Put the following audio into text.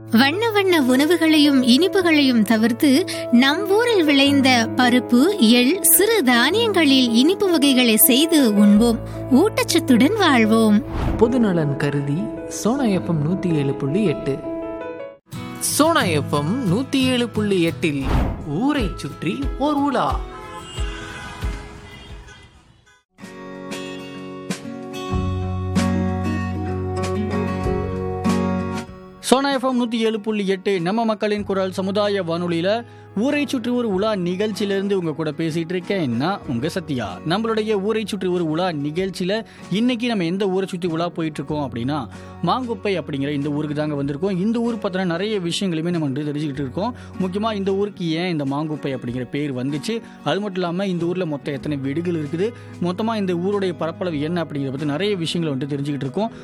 வண்ண வண்ண உணவுகளையும் இனிப்புகளையும் தவிர்த்து நம் ஊரில் விளைந்த பருப்பு எள் சிறு தானியங்களில் இனிப்பு வகைகளை செய்து உண்போம் ஊட்டச்சத்துடன் வாழ்வோம் பொதுநலன் கருதி சோனா எஃப்எம் நூற்றி ஏழு புள்ளி எட்டு சோனா எஃப்எம் நூற்றி ஏழு புள்ளி எட்டில் ஊரை சுற்றி ஓர் உலா சோனா எஃப்எம் நூற்றி ஏழு புள்ளி எட்டு நம்ம மக்களின் குரல் சமுதாய வானொலியில் ஊரை சுற்றி ஒரு உலா நிகழ்ச்சியிலேருந்து உங்கள் கூட பேசிகிட்டு இருக்கேன் நான் உங்கள் சத்யா நம்மளுடைய ஊரை சுற்றி ஒரு உலா நிகழ்ச்சியில் இன்னைக்கு நம்ம எந்த ஊரை சுற்றி உலா போயிட்டுருக்கோம் அப்படின்னா மாங்குப்பை அப்படிங்கிற இந்த ஊருக்கு தாங்க வந்திருக்கோம் இந்த ஊர் பார்த்தோன்னா நிறைய விஷயங்களுமே நம்ம வந்து தெரிஞ்சுக்கிட்டு இருக்கோம் முக்கியமாக இந்த ஊருக்கு ஏன் இந்த மாங்குப்பை அப்படிங்கிற பேர் வந்துச்சு அது மட்டும் இல்லாமல் இந்த ஊரில் மொத்தம் எத்தனை வீடுகள் இருக்குது மொத்தமாக இந்த ஊருடைய பரப்பளவு என்ன அப்படிங்கிறத பற்றி நிறைய விஷயங்களை வந்துட்டு தெரிஞ்சுக்கிட்டு இருக்கோம்